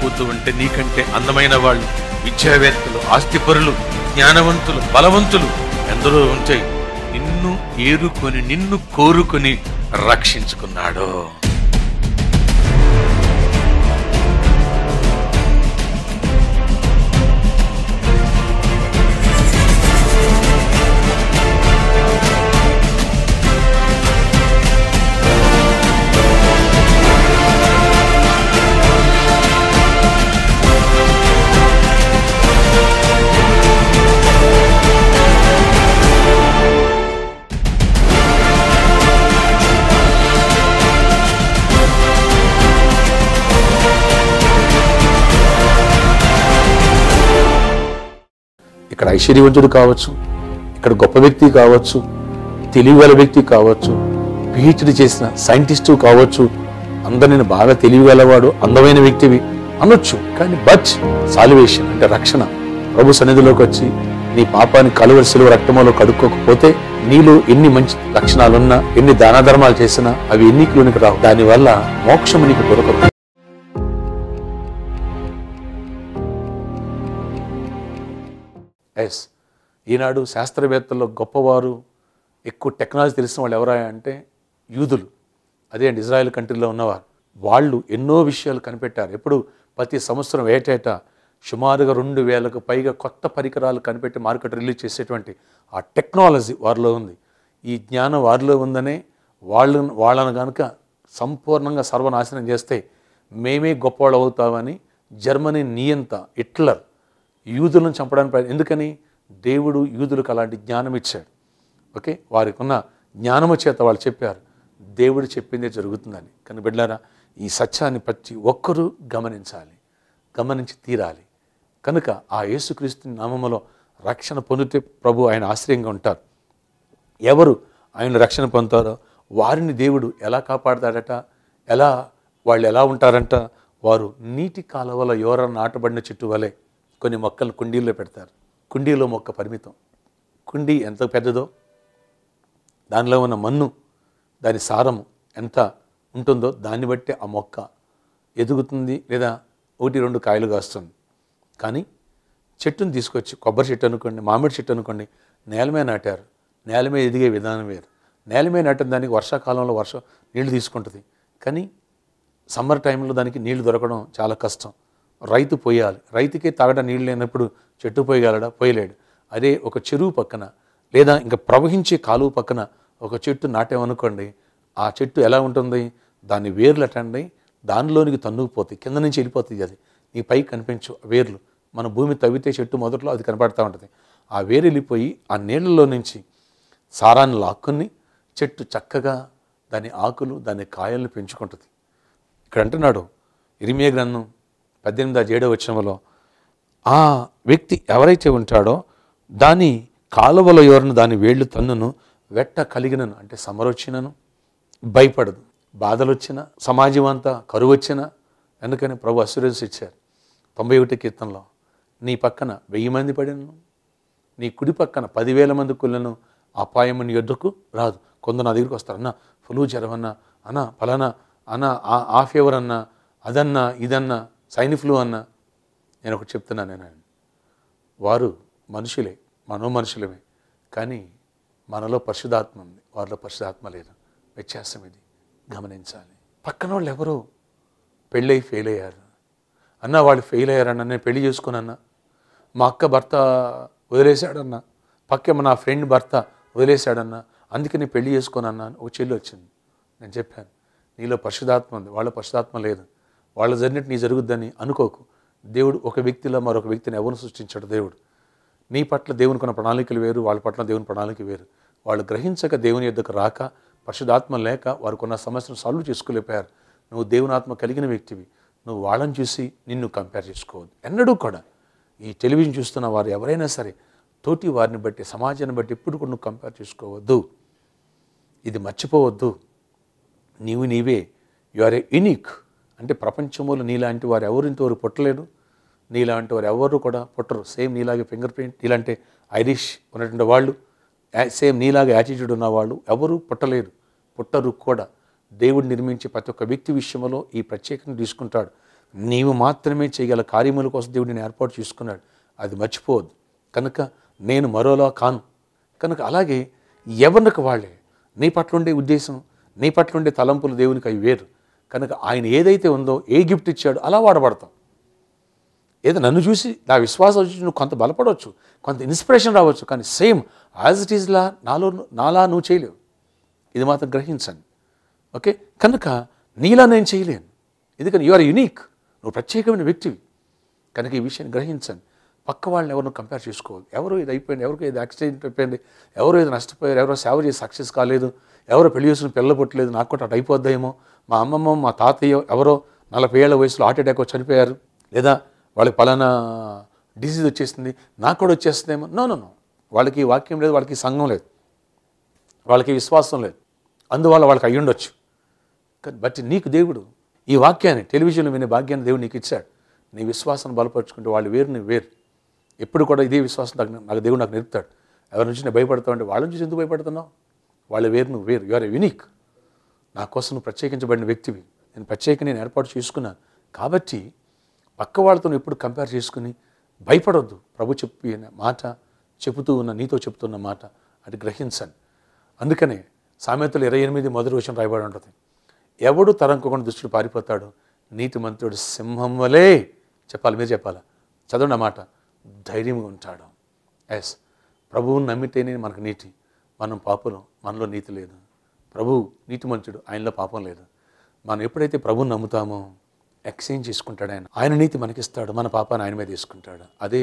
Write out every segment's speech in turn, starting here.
వెళ్ళిపోతూ ఉంటే నీకంటే అందమైన వాళ్ళు విద్యావేత్తలు ఆస్తిపరులు జ్ఞానవంతులు బలవంతులు ఎందరో ఉంటే నిన్ను ఏరుకొని నిన్ను కోరుకొని రక్షించుకున్నాడు ఇక్కడ ఐశ్వర్యవంతుడు కావచ్చు ఇక్కడ గొప్ప వ్యక్తి కావచ్చు తెలివిగల వ్యక్తి కావచ్చు పిహెచ్డి చేసిన సైంటిస్టు కావచ్చు అందరు నేను బాగా తెలివిగలవాడు అందమైన వ్యక్తివి అనొచ్చు కానీ బట్ సాల్వేషన్ అంటే రక్షణ ప్రభు సన్నిధిలోకి వచ్చి నీ పాపాన్ని కలువరి సిలువ రక్తములో కడుక్కోకపోతే నీలో ఎన్ని మంచి లక్షణాలున్నా ఎన్ని దాన ధర్మాలు చేసినా అవి ఎన్నికలోనికి రావు దానివల్ల మోక్షము నీకు దొరకదు ఎస్ ఈనాడు శాస్త్రవేత్తల్లో గొప్పవారు ఎక్కువ టెక్నాలజీ తెలిసిన వాళ్ళు ఎవరా అంటే యూదులు అదే అండి ఇజ్రాయెల్ కంట్రీలో ఉన్నవారు వాళ్ళు ఎన్నో విషయాలు కనిపెట్టారు ఎప్పుడు ప్రతి సంవత్సరం ఏటేటా సుమారుగా రెండు వేలకు పైగా కొత్త పరికరాలు కనిపెట్టి మార్కెట్ రిలీజ్ చేసేటువంటి ఆ టెక్నాలజీ వారిలో ఉంది ఈ జ్ఞానం వారిలో ఉందనే వాళ్ళు వాళ్ళను కనుక సంపూర్ణంగా సర్వనాశనం చేస్తే మేమే గొప్పవాళ్ళు అవుతామని జర్మనీ నియంత హిట్లర్ యూదులను చంపడానికి ప్రయత్నం ఎందుకని దేవుడు యూదులకు అలాంటి జ్ఞానం ఇచ్చాడు ఓకే వారికి ఉన్న జ్ఞానము చేత వాళ్ళు చెప్పారు దేవుడు చెప్పిందే జరుగుతుందని కానీ బిడ్డారా ఈ సత్యాన్ని ప్రతి ఒక్కరూ గమనించాలి గమనించి తీరాలి కనుక ఆ యేసుక్రీస్తు నామములో రక్షణ పొందితే ప్రభు ఆయన ఆశ్రయంగా ఉంటారు ఎవరు ఆయన రక్షణ పొందుతారో వారిని దేవుడు ఎలా కాపాడతాడట ఎలా వాళ్ళు ఎలా ఉంటారంట వారు నీటి కాలువల యోర నాటబడిన చెట్టు వలె కొన్ని మొక్కలు కుండీల్లో పెడతారు కుండీలో మొక్క పరిమితం కుండీ ఎంత పెద్దదో దానిలో ఉన్న మన్ను దాని సారము ఎంత ఉంటుందో దాన్ని బట్టి ఆ మొక్క ఎదుగుతుంది లేదా ఒకటి రెండు కాయలు కాస్తుంది కానీ చెట్టును తీసుకొచ్చి కొబ్బరి చెట్టు అనుకోండి మామిడి చెట్టు అనుకోండి నేల మీద నాటారు నేల మీద ఎదిగే విధానం వేరు నేల మీద నాటిన దానికి వర్షాకాలంలో వర్షం నీళ్లు తీసుకుంటుంది కానీ సమ్మర్ టైంలో దానికి నీళ్లు దొరకడం చాలా కష్టం రైతు పోయాలి రైతుకే తాగడం నీళ్ళు లేనప్పుడు చెట్టు పోయగలడా పోయలేడు అదే ఒక చెరువు పక్కన లేదా ఇంకా ప్రవహించే కాలువ పక్కన ఒక చెట్టు నాటామనుకోండి ఆ చెట్టు ఎలా ఉంటుంది దాని వేర్లు అటండి దానిలోనికి తన్నుకుపోతాయి కింద నుంచి వెళ్ళిపోతుంది అది నీ పైకి కనిపించు ఆ వేర్లు మన భూమి తవ్వితే చెట్టు మొదట్లో అది కనపడతా ఉంటుంది ఆ వేరు వెళ్ళిపోయి ఆ నీళ్ళలో నుంచి సారాన్ని లాక్కుని చెట్టు చక్కగా దాని ఆకులు దాని కాయల్ని పెంచుకుంటుంది ఇక్కడ అంటున్నాడు ఇరిమియ గ్రంథం పద్దెనిమిది ఏడవ వచనంలో ఆ వ్యక్తి ఎవరైతే ఉంటాడో దాని కాలువల ఎవరిని దాని వేళ్ళు తన్నును వెట్ట కలిగినను అంటే సమరొచ్చినను భయపడదు బాధలు వచ్చినా సమాజం అంతా కరువు వచ్చినా ఎందుకని ప్రభు అస్యూరెన్స్ ఇచ్చారు తొంభై ఒకటి కీర్తనలో నీ పక్కన వెయ్యి మంది పడినను నీ కుడి పక్కన పదివేల మంది కుళ్ళను అపాయం నీ యొద్దకు రాదు కొందరు నా దగ్గరికి వస్తారు అన్న ఫ్లూ జ్వరం అన్న అన్న ఫలానా అన్న ఆ- ఆ ఫీవర్ అన్న అదన్నా ఇదన్నా సైని ఫ్లూ అన్నా నేను ఒకటి చెప్తున్నాను నేను వారు మనుషులే మనో మనుషులమే కానీ మనలో పరిశుధాత్మ ఉంది వారిలో పరిశుధాత్మ లేదు వ్యత్యాసం ఇది గమనించాలి పక్కన వాళ్ళు ఎవరో పెళ్ళై ఫెయిల్ అయ్యారు అన్న వాళ్ళు ఫెయిల్ అయ్యారన్న నేను పెళ్లి చేసుకున్నా మా అక్క భర్త వదిలేశాడన్న పక్క నా ఫ్రెండ్ భర్త వదిలేశాడన్న అందుకే నేను పెళ్లి చేసుకున్నా ఒక చెల్లి వచ్చింది నేను చెప్పాను నీలో పరిశుధాత్మ ఉంది వాళ్ళ పరిశుధాత్మ లేదు వాళ్ళ జరిగినట్టు నీ జరుగుద్దని అనుకోకు దేవుడు ఒక వ్యక్తిలో మరొక వ్యక్తిని ఎవరు సృష్టించాడు దేవుడు నీ పట్ల దేవునికి ఉన్న ప్రణాళికలు వేరు వాళ్ళ పట్ల దేవుని ప్రణాళిక వేరు వాళ్ళు గ్రహించక దేవుని యొద్దకు రాక పరిశుధాత్మ లేక వారికి ఉన్న సమస్యను సాల్వ్ చేసుకోలేకపోయారు నువ్వు దేవుని ఆత్మ కలిగిన వ్యక్తివి నువ్వు వాళ్ళని చూసి నిన్ను కంపేర్ చేసుకోవద్దు ఎన్నడూ కూడా ఈ టెలివిజన్ చూస్తున్న వారు ఎవరైనా సరే తోటి వారిని బట్టి సమాజాన్ని బట్టి ఎప్పుడు కూడా నువ్వు కంపేర్ చేసుకోవద్దు ఇది మర్చిపోవద్దు నీవు నీవే యు ఆర్ ఏ యునిక్ అంటే ప్రపంచంలో నీలాంటి వారు ఎవరు ఇంతవరకు పుట్టలేరు నీలాంటి వారు ఎవరు కూడా పుట్టరు సేమ్ నీలాగే ఫింగర్ ప్రింట్ నీలాంటి ఐరిష్ ఉన్నటువంటి వాళ్ళు యా- సేమ్ నీలాగే యాటిట్యూడ్ ఉన్న వాళ్ళు ఎవరు పుట్టలేరు పుట్టరు కూడా దేవుడు నిర్మించే ప్రతి ఒక్క వ్యక్తి విషయంలో ఈ ప్రత్యేకతను తీసుకుంటాడు నీవు మాత్రమే చేయగల కార్యముల కోసం దేవుడు నేను ఏర్పాటు చేసుకున్నాడు అది మర్చిపోవద్దు కనుక నేను మరోలా కాను కనుక అలాగే ఎవరికి వాళ్ళే నీ పట్ల ఉండే ఉద్దేశం నీ పట్ల ఉండే తలంపులు దేవునికి అవి వేరు కనుక ఆయన ఏదైతే ఉందో ఏ గిఫ్ట్ ఇచ్చాడో అలా వాడబడతాం ఏదో నన్ను చూసి నా విశ్వాసం వచ్చి నువ్వు కొంత బలపడవచ్చు కొంత ఇన్స్పిరేషన్ రావచ్చు కానీ సేమ్ యాజ్ ఇట్ ఈస్లా నాలో నాలా నువ్వు చేయలేవు ఇది మాత్రం గ్రహించండి ఓకే కనుక నీలా నేను చేయలేను ఎందుకని యు ఆర్ యునీక్ నువ్వు ప్రత్యేకమైన వ్యక్తివి కనుక ఈ విషయాన్ని గ్రహించండి పక్క వాళ్ళని ఎవరిని కంపేర్ చేసుకోవాలి ఎవరు ఇది అయిపోయింది ఎవరికి ఇది యాక్సిడెంట్ అయిపోయింది ఎవరు ఇది నష్టపోయారు ఎవరో సేవ చేసి సక్సెస్ కాలేదు ఎవరో పెళ్లి చేసుకుని పిల్ల పుట్టలేదు నాకు కూడా అటు అయిపోద్దేమో మా అమ్మమ్మ మా తాతయ్య ఎవరో నలభై ఏళ్ల వయసులో హార్ట్ అటాక్ వచ్చి చనిపోయారు లేదా వాళ్ళకి పలానా డిసీజ్ వచ్చేసింది నాకు కూడా వచ్చేస్తుందేమో నో నో నో వాళ్ళకి ఈ వాక్యం లేదు వాళ్ళకి ఈ సంఘం లేదు వాళ్ళకి విశ్వాసం లేదు అందువల్ల వాళ్ళకి అయ్యి ఉండొచ్చు కానీ బట్ నీకు దేవుడు ఈ వాక్యాన్ని టెలివిజన్లో వినే భాగ్యాన్ని దేవుడు నీకు ఇచ్చాడు నీ విశ్వాసాన్ని బలపరుచుకుంటే వాళ్ళు వేరు నీ వేరు ఎప్పుడు కూడా ఇదే విశ్వాసం నాకు నాకు దేవుడు నాకు నేర్పుతాడు ఎవరి నుంచి నేను భయపడతావు అంటే వాళ్ళ నుంచి ఎందుకు భయపడుతున్నావు వాళ్ళ వేరు నువ్వు వేరు యు ఆర్ యునిక్ నా కోసం నువ్వు ప్రత్యేకించబడిన వ్యక్తివి నేను ప్రత్యేక నేను ఏర్పాటు చేసుకున్నాను కాబట్టి పక్క వాళ్ళతో నువ్వు ఎప్పుడు కంపేర్ చేసుకుని భయపడొద్దు ప్రభు చెప్పిన మాట చెబుతూ ఉన్న నీతో చెప్తున్న మాట అది గ్రహించండి అందుకనే సామెతలు ఇరవై ఎనిమిది మొదటి విషయం రాయబడి ఉంటుంది ఎవడు తరంకోకుండా దుష్టుడు పారిపోతాడు నీతి మంత్రుడు సింహం వలే చెప్పాలి మీరు చెప్పాలా చదవండి ఆ మాట ధైర్యంగా ఉంటాడు ఎస్ ప్రభువుని నమ్మితేనే మనకు నీతి మనం పాపులం మనలో నీతి లేదు ప్రభువు నీతిమంతుడు ఆయనలో పాపం లేదు మనం ఎప్పుడైతే ప్రభువుని నమ్ముతామో ఎక్స్చేంజ్ చేసుకుంటాడు ఆయన ఆయన నీతి మనకిస్తాడు మన పాపాన్ని ఆయన మీద తీసుకుంటాడు అదే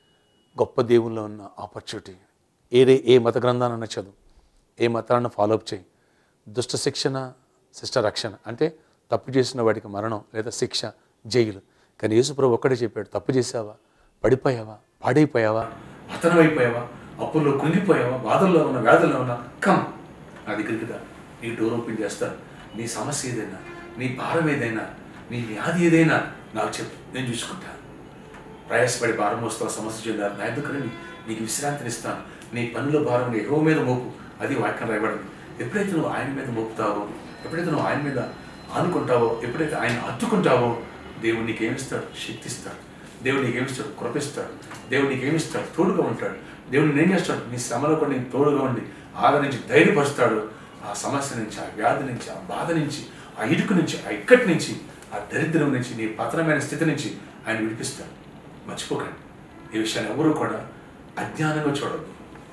గొప్ప దేవుల్లో ఉన్న ఆపర్చునిటీ ఏదే ఏ మత గ్రంథానన్నా చదువు ఏ మతాన్ని ఫాలో అప్ చేయి దుష్ట శిక్షణ శిష్ట రక్షణ అంటే తప్పు చేసిన వాడికి మరణం లేదా శిక్ష జైలు కానీ యేసుప్రభు ఒక్కడే చెప్పాడు తప్పు చేసావా పడిపోయావా పాడైపోయావా పతనమైపోయావా అప్పుల్లో కృంగిపోయావా బాధల్లో ఉన్న వ్యాధుల్లో ఉన్న కమ్ నా దగ్గరికి రా నీ డోర్ ఓపెన్ చేస్తాను నీ సమస్య ఏదైనా నీ భారం ఏదైనా నీ వ్యాధి ఏదైనా నాకు చెప్పు నేను చూసుకుంటాను ప్రయాసపడి భారం మోస్తావు సమస్య చెందారు నా ఎందుకని నీకు విశ్రాంతిని ఇస్తాను నీ పనుల భారం ఎగవ మీద మోపు అది వాక్యం రాయబడింది ఎప్పుడైతే నువ్వు ఆయన మీద మోపుతావో ఎప్పుడైతే నువ్వు ఆయన మీద ఆనుకుంటావో ఎప్పుడైతే ఆయన హత్తుకుంటావో దేవుడు నీకేమిస్తాడు శక్తి ఇస్తాడు దేవుడు నీకేమిస్తాడు కృపిస్తాడు దేవుడు నీకేమిస్తాడు తోడుగా ఉంటాడు దేవుడు నేను చేస్తాడు నీ శ్రమలో కూడా నీకు తోడుగా ఉండి ఆదరించి ధైర్యపరుస్తాడు ఆ సమస్య నుంచి ఆ వ్యాధి నుంచి ఆ బాధ నుంచి ఆ ఇరుకు నుంచి ఆ ఇక్కటి నుంచి ఆ దరిద్రం నుంచి నీ పతనమైన స్థితి నుంచి ఆయన విడిపిస్తాడు మర్చిపోకండి ఈ విషయాన్ని ఎవరు కూడా అజ్ఞానంగా చూడద్దు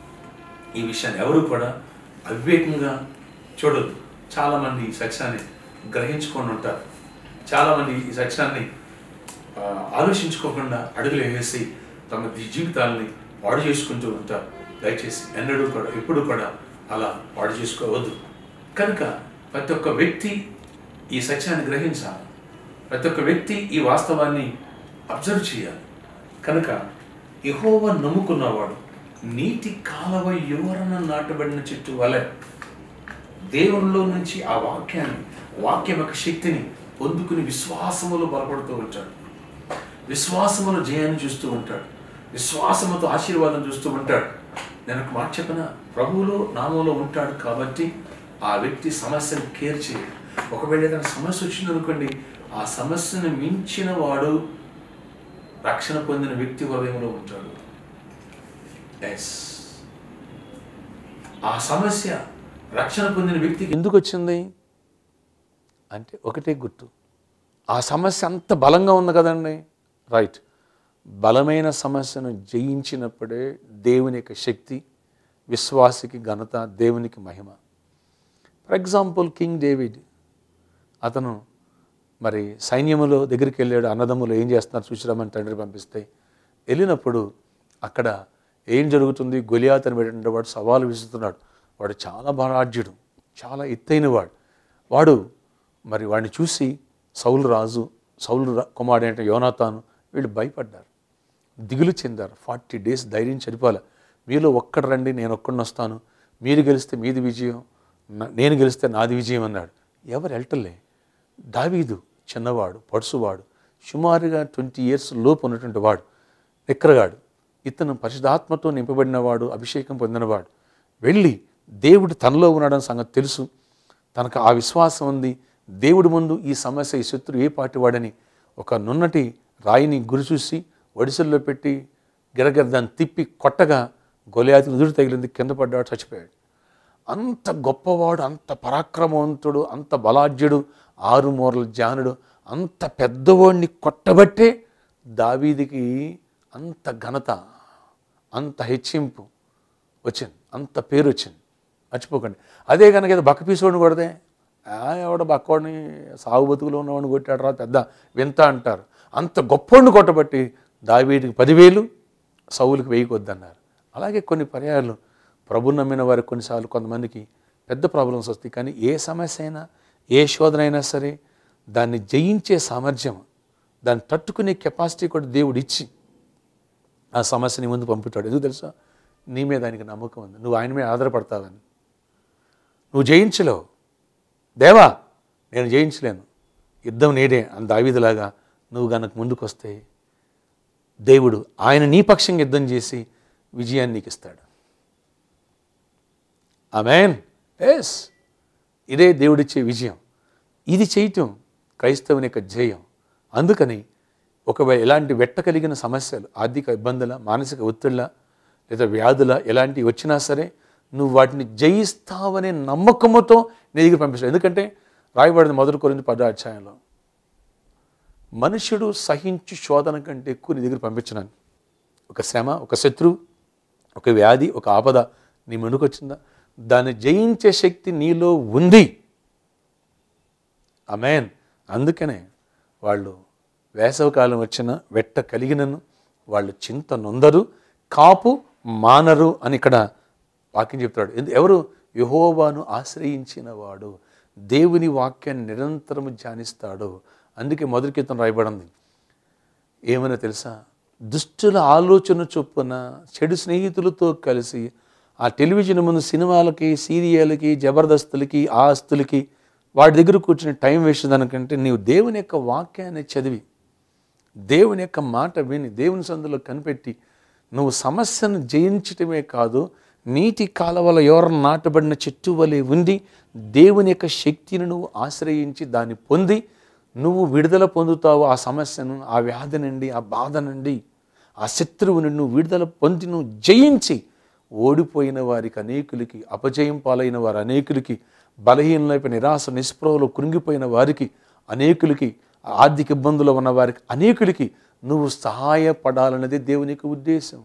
ఈ విషయాన్ని ఎవరు కూడా అవివేకంగా చూడొద్దు చాలామంది ఈ సత్యాన్ని గ్రహించుకొని ఉంటారు చాలామంది ఈ సత్యాన్ని ఆ, ఆలోచించుకోకుండా అడుగులు వేసి తమ జీ- జీవితాలని పాడు చేసుకుంటూ ఉంటారు దయచేసి ఎన్నడూ కూడా ఎప్పుడు కూడా అలా పాడు చేసుకోవద్దు కనుక ప్రతి ఒక్క వ్యక్తి ఈ సత్యాన్ని గ్రహించాలి ప్రతి ఒక్క వ్యక్తి ఈ వాస్తవాన్ని అబ్జర్వ్ చేయాలి కనుక యెహోవ నమ్ముకున్నవాడు నీటి కాలవ యువరన నాటబడిన చెట్టు వలె దేవునిలో నుంచి ఆ వాక్యాన్ని వాక్యం యొక్క శక్తిని పొందుకుని విశ్వాసములో బలపడుతూ ఉంటాడు విశ్వాసములో జయాన్ని చూస్తూ ఉంటాడు విశ్వాసముతో ఆశీర్వాదం చూస్తూ ఉంటాడు నేను ఒక మాట చెప్పిన ప్రభువులో నామంలో ఉంటాడు కాబట్టి ఆ వ్యక్తి సమస్యను కేర్ చేయడు ఒకవేళ ఏదైనా సమస్య వచ్చింది అనుకోండి ఆ సమస్యను మించిన వాడు రక్షణ పొందిన వ్యక్తి హృదయంలో ఉంటాడు ఎస్ ఆ సమస్య రక్షణ పొందిన వ్యక్తికి ఎందుకు వచ్చింది అంటే ఒకటే గుర్తు ఆ సమస్య అంత బలంగా ఉంది కదండి రైట్ బలమైన సమస్యను జయించినప్పుడే దేవుని యొక్క శక్తి విశ్వాసికి ఘనత దేవునికి మహిమ ఫర్ ఎగ్జాంపుల్ కింగ్ డేవిడ్ అతను మరి సైన్యములో దగ్గరికి వెళ్ళాడు అన్నదమ్ములు ఏం చేస్తున్నారు చూసిరామని తండ్రి పంపిస్తే వెళ్ళినప్పుడు అక్కడ ఏం జరుగుతుంది గొలియాత్ అని పెట్టిన వాడు సవాలు విసురుతున్నాడు వాడు చాలా బలాఢ్యుడు చాలా ఎత్తైన వాడు వాడు మరి వాడిని చూసి సౌలు రాజు సౌలు రా- కుమారుడు అంటే యోనాతాను వీళ్ళు భయపడ్డారు దిగులు చెందారు ఫార్టీ డేస్ ధైర్యం చనిపోలే మీలో ఒక్కడు రండి నేను ఒక్కడిని వస్తాను మీరు గెలిస్తే మీది విజయం నా- నేను గెలిస్తే నాది విజయం అన్నాడు ఎవరు వెళ్ళటలే దావీదు చిన్నవాడు పడుసువాడు సుమారుగా ట్వంటీ ఇయర్స్ లోపు ఉన్నటువంటి వాడు నిక్కరగాడు ఇతను పరిశుధాత్మతో నింపబడినవాడు అభిషేకం పొందినవాడు వెళ్ళి దేవుడు తనలో ఉన్నాడని సంగతి తెలుసు తనకు ఆ విశ్వాసం ఉంది దేవుడి ముందు ఈ సమస్య ఈ శత్రువు ఏ పాటి వాడని ఒక నున్నటి రాయిని గురి చూసి ఒడిసెల్లో పెట్టి గిరగిర దాన్ని తిప్పి కొట్టగా గొలియాతికి నుదురు తగిలింది కింద పడ్డాడు చచ్చిపోయాడు అంత గొప్పవాడు అంత పరాక్రమవంతుడు అంత బలాఢ్యుడు ఆరు మూరల జానుడు అంత పెద్దవాడిని కొట్టబట్టే దావీదికి అంత ఘనత అంత హెచ్చింపు వచ్చింది అంత పేరు వచ్చింది మర్చిపోకండి అదే కనుక ఏదో బక్క పీసోడిని కొడితే "ఆ, ఎవడ బక్కోడిని సాగు బతుకులో ఉన్నవాడిని కొట్టాడు రా పెద్ద వింత అంటారు అంత గొప్పోడిని కొట్టబట్టి దావీడికి పదివేలు సౌలుకి వెయ్యి కొద్దన్నారు అలాగే కొన్ని పర్యాయాలు ప్రభు నమ్మిన వారికి కొన్నిసార్లు కొంతమందికి పెద్ద ప్రాబ్లమ్స్ వస్తాయి కానీ ఏ సమస్య అయినా ఏ శోధన అయినా సరే దాన్ని జయించే సామర్థ్యం దాన్ని తట్టుకునే కెపాసిటీ కూడా దేవుడు ఇచ్చి ఆ సమస్యని ముందు పంపుతాడు ఎందుకు తెలుసా నీ మీద ఆయనకి నమ్మకం ఉంది నువ్వు ఆయన మీద ఆధారపడతావని నువ్వు జయించలేవు దేవా నేను జయించలేను యుద్ధం నేడే అని దావీదులాగా నువ్వు గనక ముందుకు వస్తే దేవుడు ఆయన నీ పక్షంగా యుద్ధం చేసి విజయాన్ని నీకు ఇస్తాడు ఆమెన్ ఎస్ ఇదే దేవుడిచ్చే విజయం ఇది చేయటం క్రైస్తవుని యొక్క ధ్యేయం అందుకని ఒకవేళ ఎలాంటి వెట్ట కలిగిన సమస్యలు ఆర్థిక ఇబ్బందుల మానసిక ఒత్తిళ్ళ లేదా వ్యాధుల ఎలాంటివి వచ్చినా సరే నువ్వు వాటిని జయిస్తావనే నమ్మకముతో నీ దగ్గర పంపిస్తావు ఎందుకంటే రాయబడింది మొదటి కొరింది పదో అధ్యాయంలో మనుష్యుడు సహించు శోధన కంటే ఎక్కువ నీ దగ్గర పంపించినాను ఒక శ్రమ ఒక శత్రువు ఒక వ్యాధి ఒక ఆపద నీ ముందుకొచ్చిందా దాన్ని జయించే శక్తి నీలో ఉంది అమేన్ అందుకనే వాళ్ళు వేసవకాలం వచ్చిన వెట్ట కలిగినను వాళ్ళు చింత నొందరు కాపు మానరు అని ఇక్కడ వాక్యం చెప్తాడు ఎందు- ఎవరు యహోవాను ఆశ్రయించిన వాడు దేవుని వాక్యాన్ని నిరంతరము ధ్యానిస్తాడు అందుకే మొదటి కీర్తన రాయబడింది ఏమైనా తెలుసా దుష్టుల ఆలోచన చొప్పున చెడు స్నేహితులతో కలిసి ఆ టెలివిజన్ ముందు సినిమాలకి సీరియల్కి జబర్దస్తులకి ఆస్తులకి వాటి దగ్గర కూర్చుని టైం వేస్ట్ దానికంటే నీవు దేవుని యొక్క వాక్యాన్ని చదివి దేవుని యొక్క మాట విని దేవుని సందులో కనిపెట్టి నువ్వు సమస్యను జయించటమే కాదు నీటి కాలవల ఎవరు నాటబడిన చెట్టు వలె ఉండి దేవుని యొక్క శక్తిని నువ్వు ఆశ్రయించి దాన్ని పొంది నువ్వు విడుదల పొందుతావు ఆ సమస్యను ఆ వ్యాధి నుండి ఆ బాధ నుండి ఆ శత్రువుని నువ్వు విడుదల పొంది నువ్వు జయించి ఓడిపోయిన వారికి అనేకులకి అపజయం పాలైన వారు అనేకులకి బలహీనలైన నిరాశ నిస్పృహలో కృంగిపోయిన వారికి అనేకులకి ఆర్థిక ఇబ్బందులు ఉన్న వారికి అనేకులకి నువ్వు సహాయపడాలన్నది దేవుని యొక్క ఉద్దేశం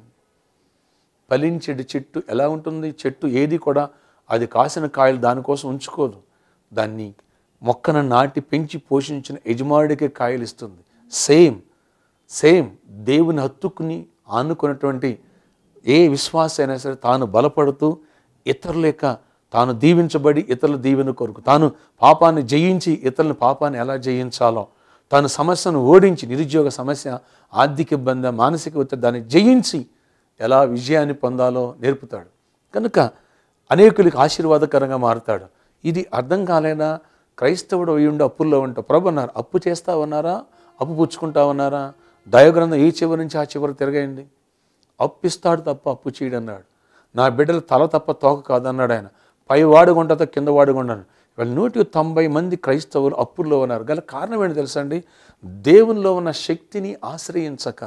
ఫలించేటి చెట్టు ఎలా ఉంటుంది చెట్టు ఏది కూడా అది కాసిన కాయలు దానికోసం ఉంచుకోదు దాన్ని మొక్కను నాటి పెంచి పోషించిన యజమానుడికే కాయలు ఇస్తుంది సేమ్ సేమ్ దేవుని హత్తుకుని ఆనుకున్నటువంటి ఏ విశ్వాస అయినా సరే తాను బలపడుతూ ఇతరుల యొక్క తాను దీవించబడి ఇతరుల దీవెన కొరకు తాను పాపాన్ని జయించి ఇతరుల పాపాన్ని ఎలా జయించాలో తాను సమస్యను ఓడించి నిరుద్యోగ సమస్య ఆర్థిక ఇబ్బంది మానసిక ఒత్తిడి దాన్ని జయించి ఎలా విజయాన్ని పొందాలో నేర్పుతాడు కనుక అనేకులకి ఆశీర్వాదకరంగా మారుతాడు ఇది అర్థం కాలేనా క్రైస్తవుడు అయ్యుండి అప్పుల్లో ఉంటావు ప్రభు అన్నారు అప్పు చేస్తావన్నారా అప్పు పుచ్చుకుంటావన్నారా దయోగ్రంథం ఈ చివరి నుంచి ఆ చివరి తిరగండి అప్పిస్తాడు తప్ప అప్పు చేయడు అన్నాడు నా బిడ్డలు తల తప్ప తోక కాదన్నాడు ఆయన పై వాడు కొంటతో కింద వాడు కొంటాను వాళ్ళు నూటికి తొంభై మంది క్రైస్తవులు అప్పుల్లో ఉన్నారు గల కారణం ఏంటి తెలుసా అండి దేవునిలో ఉన్న శక్తిని ఆశ్రయించక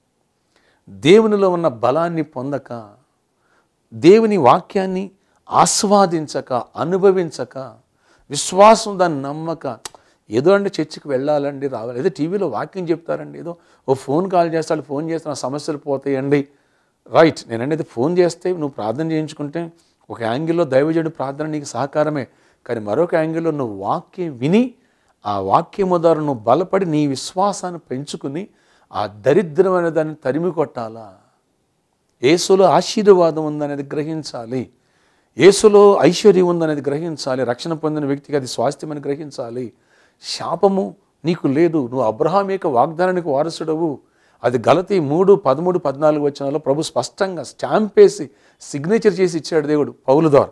దేవునిలో ఉన్న బలాన్ని పొందక దేవుని వాక్యాన్ని ఆస్వాదించక అనుభవించక విశ్వాసం దాన్ని నమ్మక ఏదో అంటే చర్చికి వెళ్ళాలండి రావాలి ఏదో టీవీలో వాక్యం చెప్తారండి ఏదో ఓ ఫోన్ కాల్ చేస్తాడు ఫోన్ చేస్తే నా సమస్యలు పోతాయండి రైట్ నేను అనేది ఫోన్ చేస్తే నువ్వు ప్రార్థన చేయించుకుంటే ఒక యాంగిల్లో దైవజనుడు ప్రార్థన నీకు సహకారమే కానీ మరొక యాంగిల్లో నువ్వు వాక్యం విని ఆ వాక్యము ద్వారా నువ్వు బలపడి నీ విశ్వాసాన్ని పెంచుకుని ఆ దరిద్రమైన దాన్ని తరిమి కొట్టాలా యేసులో ఆశీర్వాదం ఉందనేది గ్రహించాలి యేసులో ఐశ్వర్యం ఉందనేది గ్రహించాలి రక్షణ పొందిన వ్యక్తికి అది స్వాస్థ్యమని గ్రహించాలి శాపము నీకు లేదు నువ్వు అబ్రహాం యొక్క వాగ్దానానికి వారసుడవు అది గలతి మూడు పదమూడు పద్నాలుగు వచ్చినాలో ప్రభు స్పష్టంగా స్టాంప్ వేసి సిగ్నేచర్ చేసి ఇచ్చాడు దేవుడు పౌలు ద్వారా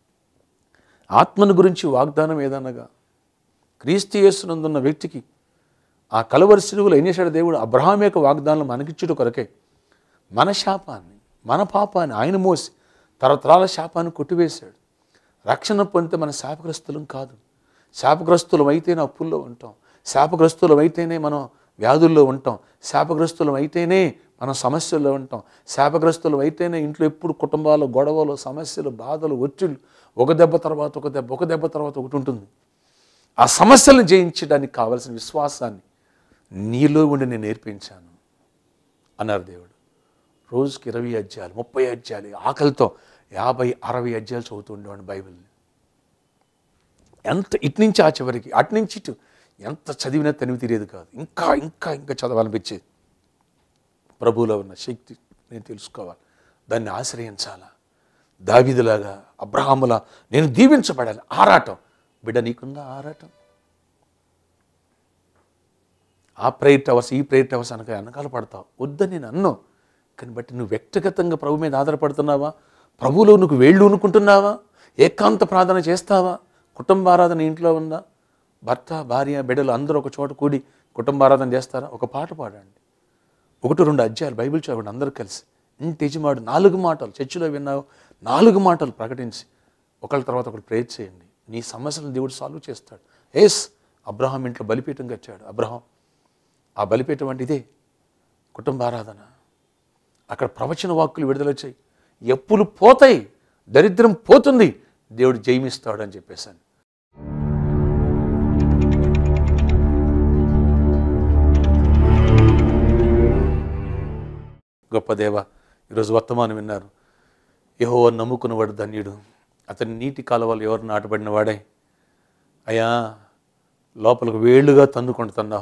ఆత్మను గురించి వాగ్దానం ఏదనగా క్రీస్తు యేసునందున్న వ్యక్తికి ఆ కలవరి సిలువలో ఏం చేశాడు దేవుడు అబ్రహాం యొక్క వాగ్దానం మనకిచ్చుట కొరకే మన శాపాన్ని మన పాపాన్ని ఆయన మోసి తరతరాల శాపాన్ని కొట్టివేశాడు రక్షణ పొందితే మన శాపగ్రస్తులం కాదు శాపగ్రస్తులం అయితేనే అప్పుల్లో ఉంటాం శాపగ్రస్తులం అయితేనే మనం వ్యాధుల్లో ఉంటాం శాపగ్రస్తులం అయితేనే మనం సమస్యల్లో ఉంటాం శాపగ్రస్తులం అయితేనే ఇంట్లో ఎప్పుడు కుటుంబాలు గొడవలు సమస్యలు బాధలు ఒత్తిళ్ళు ఒక దెబ్బ తర్వాత ఒక దెబ్బ ఒక దెబ్బ తర్వాత ఒకటి ఉంటుంది ఆ సమస్యలను జయించడానికి కావలసిన విశ్వాసాన్ని నీలో ఉండి నేను నేర్పించాను అన్నారు దేవుడు రోజుకి ఇరవై అధ్యాయాలు ముప్పై అధ్యాయాలు ఆకలితో యాభై అరవై అధ్యాయాలు చదువుతూ ఉండేవాడిని బైబిల్ని ఎంత ఇటు నుంచి ఆ చివరికి అటు నుంచి ఇటు ఎంత చదివినా తనివి తీరేది కాదు ఇంకా ఇంకా ఇంకా చదవాలనిపించేది ప్రభువులో ఉన్న శక్తి నేను తెలుసుకోవాలి దాన్ని ఆశ్రయించాలా దావిదిలాగా అబ్రహాములా నేను దీవించబడాలి ఆరాటం బిడ్డ నీకుందా ఆరాటం ఆ ప్రేయర్ టవర్స్ ఈ ప్రేయర్ టవర్స్ అనక వెనకాల పడతావు వద్దని నేను అన్నావు కానీ బట్టి నువ్వు వ్యక్తిగతంగా ప్రభు మీద ఆధారపడుతున్నావా ప్రభువులో నువ్వు వేళ్ళు ఉనుకుంటున్నావా ఏకాంత ప్రార్థన చేస్తావా కుటుంబ ఆరాధన ఇంట్లో ఉందా భర్త భార్య బిడ్డలు అందరూ ఒక చోట కూడి కుటుంబ ఆరాధన చేస్తారా ఒక పాట పాడండి ఒకటి రెండు అధ్యాయాలు బైబిల్ చదవండి అందరూ కలిసి ఇంటి యజమాడు నాలుగు మాటలు చర్చిలో విన్నావు నాలుగు మాటలు ప్రకటించి ఒకళ్ళ తర్వాత ఒకరు ప్రేర్ చేయండి నీ సమస్యలను దేవుడు సాల్వ్ చేస్తాడు ఎస్ అబ్రహాం ఇంట్లో బలిపీఠం కట్టాడు అబ్రహాం ఆ బలిపీఠం అంటే ఇదే కుటుంబ ఆరాధన అక్కడ ప్రవచన వాక్కులు విడుదల వచ్చాయి ఎప్పులు పోతాయి దరిద్రం పోతుంది దేవుడు జయమిస్తాడు అని చెప్పేశాను గొప్ప దేవ ఈరోజు వర్తమానం విన్నారు యహో నమ్ముకున్నవాడు ధన్యుడు అతని నీటి కాలువలు ఎవరు నాటబడిన వాడే అయ్యా లోపలికి వేళ్ళుగా తన్నుకుంటున్నావు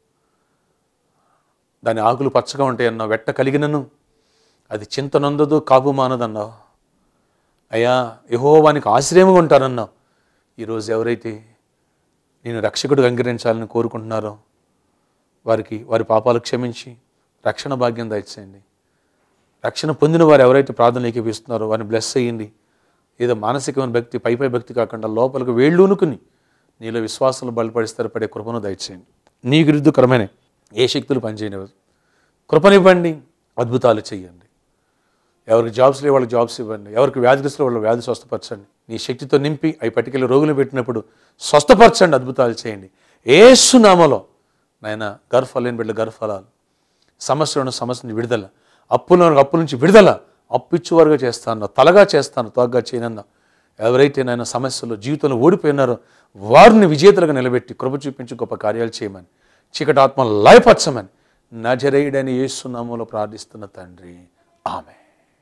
దాని ఆకులు పచ్చగా ఉంటాయన్నావు వెట్ట కలిగినను అది చింత నొందదు కాపు మానదన్నావు అయ్యా యహోవానికి ఆశ్రయంగా ఉంటారన్నావు ఈరోజు ఎవరైతే నేను రక్షకుడు అంగీకరించాలని కోరుకుంటున్నారో వారికి వారి పాపాలు క్షమించి రక్షణ భాగ్యం దయచేయండి రక్షణ పొందిన వారు ఎవరైతే ప్రార్థన ఏకీపిస్తున్నారో వారిని బ్లెస్ అయ్యింది ఏదో మానసికమైన భక్తి పై పై భక్తి కాకుండా లోపలికి వేళ్ళూనుకుని నీలో విశ్వాసాలు బలపడిస్తారు పడే కృపను దయచేయండి నీ విరుద్ధకరమైన ఏ శక్తులు పనిచేయనివ్వదు కృపనివ్వండి అద్భుతాలు చేయండి ఎవరికి జాబ్స్ లేవు వాళ్ళకి జాబ్స్ ఇవ్వండి ఎవరికి వ్యాధిగ్రస్తులు వాళ్ళ వ్యాధి స్వస్థపరచండి నీ శక్తితో నింపి అవి పట్టుకెళ్ళి రోగులు పెట్టినప్పుడు స్వస్థపరచండి అద్భుతాలు చేయండి ఏసు నామలో నాయన గర్ఫలేని బిడ్డ గర్ఫలాలు సమస్యలను సమస్యని విడుదల అప్పుల అప్పుల నుంచి విడుదల అప్పిచ్చువారుగా చేస్తాను తలగా చేస్తాను తోగ్గా చేయనన్నా ఎవరైతే నాయన సమస్యలు జీవితంలో ఓడిపోయినారో వారిని విజేతలుగా నిలబెట్టి కృప చూపించి గొప్ప కార్యాలు చేయమని చీకటి ఆత్మ లయపరచమని నజరేయుడని యేసునామంలో ప్రార్థిస్తున్న తండ్రి ఆమె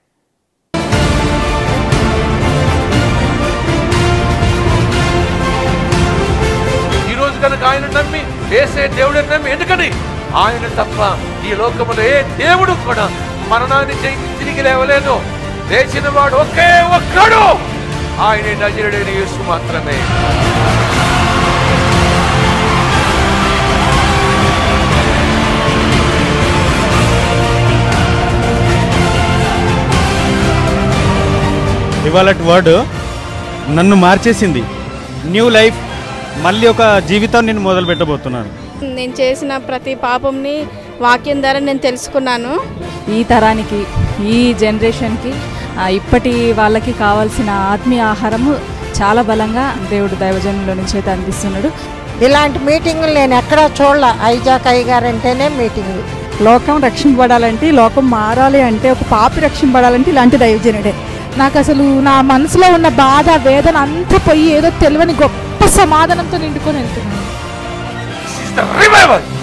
ఈ రోజు కనుక ఆయన నమ్మి వేసే దేవుడిని నమ్మి ఎందుకని ఆయన తప్ప ఈ లోకములో ఏ దేవుడు కూడా మరణాన్ని జయించి తిరిగి లేవలేదు లేచిన వాడు ఒకే ఒక్కడు ఆయన నజరుడైన యేసు మాత్రమే ఇవాళ వర్డ్ నన్ను మార్చేసింది న్యూ లైఫ్ మళ్ళీ ఒక జీవితం నేను మొదలు పెట్టబోతున్నాను నేను చేసిన ప్రతి పాపంని వాక్యం ద్వారా నేను తెలుసుకున్నాను ఈ తరానికి ఈ జనరేషన్కి ఆ, ఇప్పటి వాళ్ళకి కావాల్సిన ఆత్మీయ ఆహారము చాలా బలంగా దేవుడు దైవజనుల నుంచి అయితే అందిస్తున్నాడు ఇలాంటి మీటింగులు నేను ఎక్కడా చూడలే ఐజాక్ అయ్య గారు అంటేనే మీటింగులు లోకం రక్షింపబడాలంటే లోకం మారాలి అంటే ఒక పాపి రక్షింపబడాలంటే ఇలాంటి దైవజనుడే నాకు అసలు నా మనసులో ఉన్న బాధ వేదన అంతా పోయి ఏదో తెలియని గొప్ప సమాధానంతో నిండుకొని వెళ్తున్నాను రివైవల్